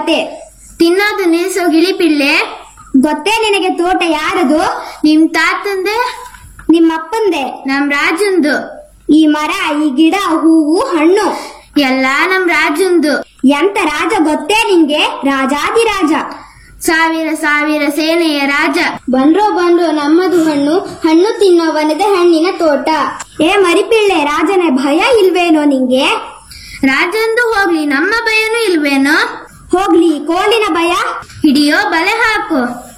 ಕತೆ ತಿನ್ನೋದು ನಿಲ್ಸೋ ಗಿಳಿಪಿಳ್ಳೆ ಗೊತ್ತೇ ನಿನಗೆ ತೋಟ ಯಾರದು ನಿಮ್ ತಾತಂದೆ ನಿಮ್ಮಪ್ಪಂದೆ ನಮ್ ರಾಜಂದು ಈ ಮರ ಈ ಗಿಡ ಹೂವು ಹಣ್ಣು ಎಲ್ಲಾ ನಮ್ ರಾಜಂದು ಎಂತ ರಾಜ ಗೊತ್ತೇ ನಿಂಗೆ ರಾಜಾದಿರಾಜ ಸಾವಿರ ಸಾವಿರ ಸೇನೆಯ ರಾಜ ಬಂದ್ರೋ ಬಂದ್ರೋ ನಮ್ಮದು ಹಣ್ಣು ಹಣ್ಣು ತಿನ್ನೋವನದ ಹಣ್ಣಿನ ತೋಟ ಏ ಮರಿಪಿಳ್ಳೆ ರಾಜನ ಭಯ ಇಲ್ವೇನೋ ನಿಂಗೆ ರಾಜಂದು ಹೋಗ್ಲಿ ನಮ್ಮ ಭಯನೂ ಇಲ್ವೇನೋ ಹೋಗ್ಲಿ ಕೋಲಿನ ಭಯ ಹಿಡಿಯೋ ಬಲೆ ಹಾಕು